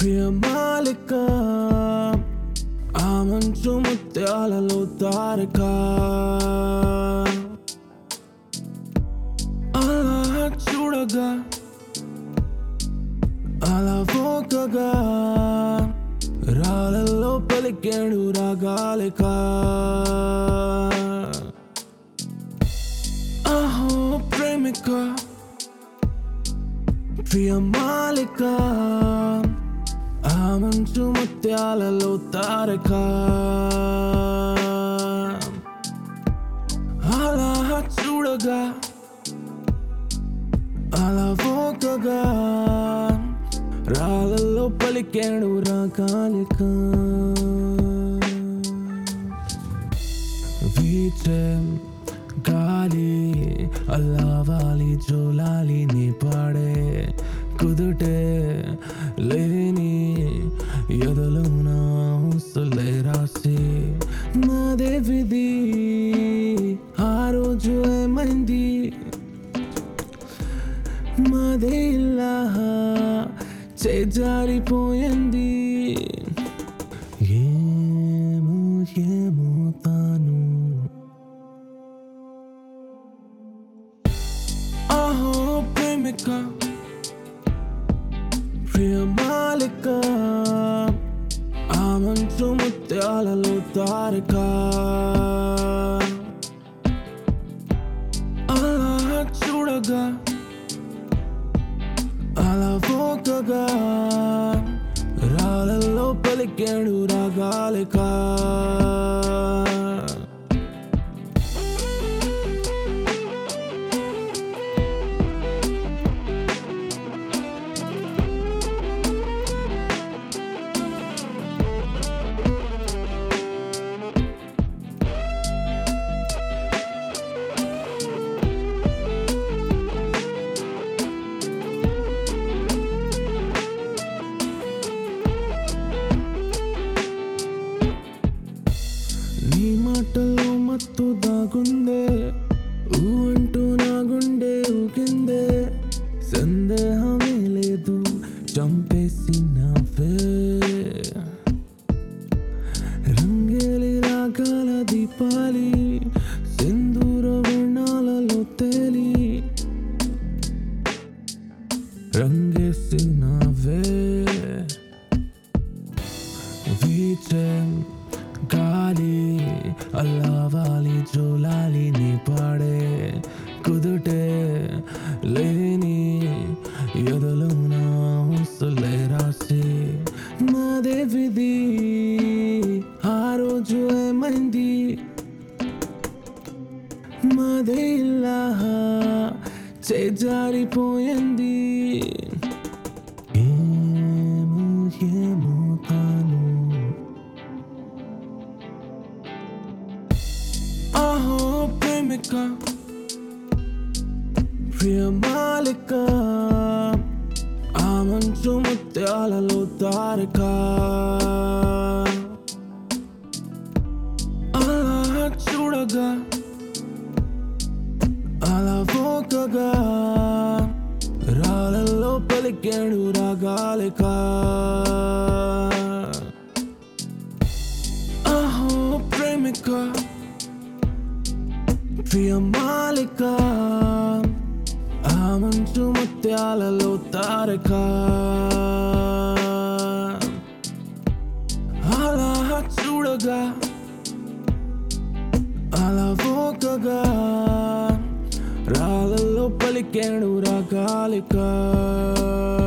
ప్రియమాలిక ఆ మంచు ముత్యాలలో తారక అలా చూడగా అలా పోకగా రాళ్ళల్లో పలికేడు రాగాలిక అహో ప్రేమిక ప్రియమాలిక ఆ మంచు ముత్యాలలో తారక అలా చూడగా అలా పోకగా రాళ్ళల్లో పలికేడు రాకాలిక వీచే గాలి అల్లావాలి జోలాలి నీ పాడే కుదుటే లేని ఎదలో నా ఊసులే రాసి నాదే విధి ఆ రోజు ఏమైంది మాదే ఇలా చేజారిపోయింది ఏమో ఏమో తాను అహో ప్రేమిక ప్రియమాలిక ఆ మంచు ముత్యాలలో తారక అలా చూడగా అలా పోకగా రాళ్ళల్లో పలికేడు రాగాలిక నీ మాటల్లో మత్తు దాగుందే ఊ అంటూ నా గుండె ఊగిందే సందేహమే లేదు చంపేసి నావే రంగేలి రాగాల దీపాలి సింధూర వర్ణాలలో తేలి రంగేసి నావే వీచే గాలి అల్లావాలి జోలాలి నీ పాడే కుదుటే లేని ఎదలో నా ఊసులే రాసి నాదే విధి ఆ రోజు ఏమైంది మాదే ఇలా చేజారిపోయింది ఏమో ఏమో తాను అహో ప్రేమిక ప్రియమాలిక ఆ మంచు ముత్యాలలో తారక అలా చూడగా అలా పోకగా రాళ్ళల్లో పలికేడు రాగాలిక అహో ప్రేమిక ప్రియమాలిక ఆ మంచు ముత్యాలలో తారక అలా చూడగా అలా పోకగా రాళ్ళల్లో పలికేడు రాగాలిక